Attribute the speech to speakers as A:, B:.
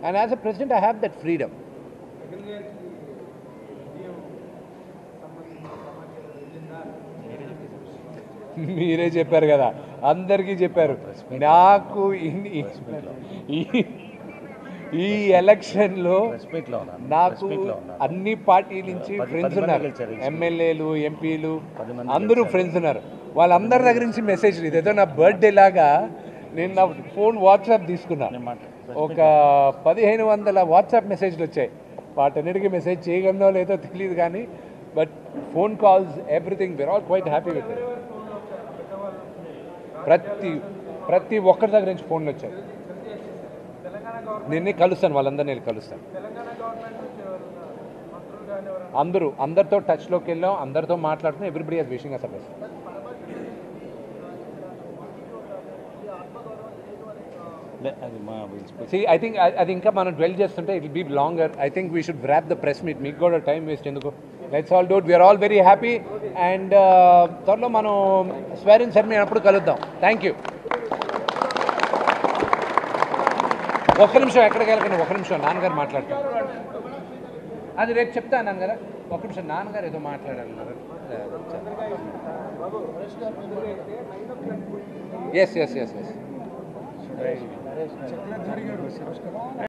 A: and as a president I have that freedom మీరే చెప్పారు కదా అందరికీ చెప్పారు నాకు ఇన్ని ఈ- ఈ ఎలక్షన్లో
B: ప్రెస్ మీట్లో ఉన్నాను
A: నాకు
B: ప్రెస్ మీట్లో ఉన్నాను
A: అన్ని పార్టీ నుంచి
B: పది-
A: ఫ్రెండ్స్
B: పది మంది
A: ఉన్నారు
B: గెలిచారు ఈ
A: ఎమ్మెల్యేలు ఎంపీలు
B: పది మంది
A: అందరూ ఫ్రెండ్స్ ఉన్నారు వాళ్ళందరి దగ్గర నుంచి మెసేజ్ ఇదేదో నా బర్త్డే లాగా నేను నా ఫోన్ వాట్సాప్ తీసుకున్నా
B: నేను మాట్లా-
A: ఒక పదిహేను వందల వాట్సాప్ మెసేజ్లు వచ్చాయి వాటన్నిటికీ మెసేజ్ చేయగలనో లేదో తెలియదు కానీ but phone calls everything we're all quite happy with ప్రతి ప్రతి ఒక్కరి దగ్గర నుంచి ఫోన్లు వచ్చాయి నిన్నే కలుస్తాను వాళ్ళందరినీ నేను కలుస్తాను అందరూ అందరితో టచ్లోకి వెళ్ళాం అందరితో మాట్లాడుతున్నాం everybody has wishing us best
B: లే, అది మా విలిచిపోయి
A: సి ఐ థింక్ అది ఇంకా మనం డ్వెల్ చేస్తుంటే it be longer I think we should wrap the press meet మీకు కూడా టైం వేస్ట్ ఎందుకు let's all dote we are all very happy and త్వరలో మనం స్వేరిన్ సెరమనీ అప్పుడు కలుద్దాం థ్యాంక్ యూ ఒక్క నిమిషం ఎక్కడికి వెళ్ళకండి ఒక నిమిషం నాన్నగారు మాట్లాడతారు అది రేపు చెప్తా నాన్నగారు ఒక నిమిషం నాన్నగారు ఏదో మాట్లాడాలన్నారు ఎస్ ఎస్ ఎస్ ఎస్